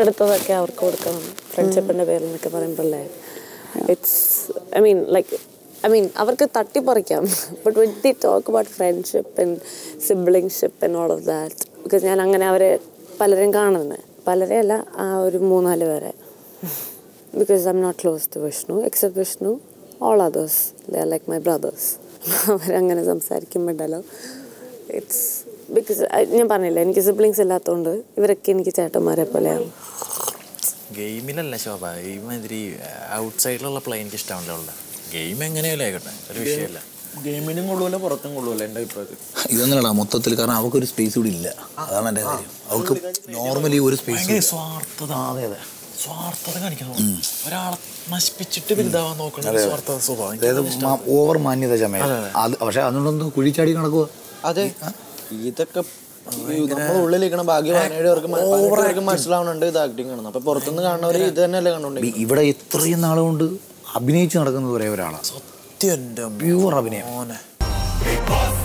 എടുത്തതൊക്കെ അവർക്ക് കൊടുക്കണം ഫ്രണ്ട്ഷിപ്പിൻ്റെ പേരിൽ എന്നൊക്കെ പറയുമ്പോഴല്ലേ it's I mean like I mean അവർക്ക് തട്ടിപ്പറിക്കാം but when the talk about friendship and siblingship and all of that because ഞാൻ അങ്ങനെ അവരെ പലരും കാണുന്നത് പലരെ അല്ല ആ ഒരു മൂന്നാല് പേരെ because I'm not close to Vishnu except Vishnu all others they are like my brothers അവരങ്ങനെ സംസാരിക്കുമ്പോണ്ടല്ലോ ഇറ്റ്സ് ബിക്കോസ് ഞാൻ പറഞ്ഞില്ല എനിക്ക് സിബ്ലിങ്സ് ഇല്ലാത്തതുകൊണ്ട് ഇവരൊക്കെ എനിക്ക് ചേട്ടന്മാരെ പോലെയാണ് ഗെയിമിലല്ല ശോഭ ഈ മാതിരി ഔട്ട് സൈഡിലുള്ള പ്ലേ എനിക്ക് ഇഷ്ടമാണല്ലോ അവളുടെ ഗെയിം എങ്ങനെയല്ലേ ആയിക്കോട്ടെ ഒരു വിഷയമല്ല ഗെയിമിനും കൊള്ളൂല പുറത്തും കൊള്ളൂല എൻ്റെ അഭിപ്രായത്തിൽ ഇതൊന്നുമല്ല മൊത്തത്തിൽ കാരണം അവൾക്കൊരു സ്പേസ് കൂടി ഇല്ല അതാണ് എൻ്റെ കാര്യം അവൾക്ക് നോർമലി ഒരു സ്പേസ് ഭയങ്കര സ്വാർത്ഥത അതെ അതെ സ്വാർത്ഥത കാണിക്കണം ഒരാളെ നശിപ്പിച്ചിട്ട് വലുതാവാൻ നോക്കണം സ്വാർത്ഥത സ്വഭാവം എനിക്ക് അതായത് മാ- ഓവർ മാന്യത ചമയ അത് പക്ഷെ അതുകൊണ്ടൊന്നും കുഴിച്ചാടി നടക്കുക അതെ ഇതൊക്കെ നമ്മുടെ ഉള്ളിലിരിക്കണ ബാക്കി പതിനേഴ് പേർക്ക് മ- പതിനെട്ട് പേർക്ക് മനസ്സിലാവുന്നുണ്ട് ഇത് ആക്ടിങ് ആണ് അപ്പൊ പുറത്തുനിന്ന് കാണുന്നവർ ഇത് തന്നെയല്ലേ കണ്ടോണ്ടിരിക്കുന്നത് ഇവിടെ ഇത്രയും നാളുകൊണ്ട് അഭിനയിച്ച് നടക്കുന്നത് ഒരേ ഒരാളാണ് സത്യം എൻ്റെ പ്യൂർ അഭിനയം മോനെ Big boss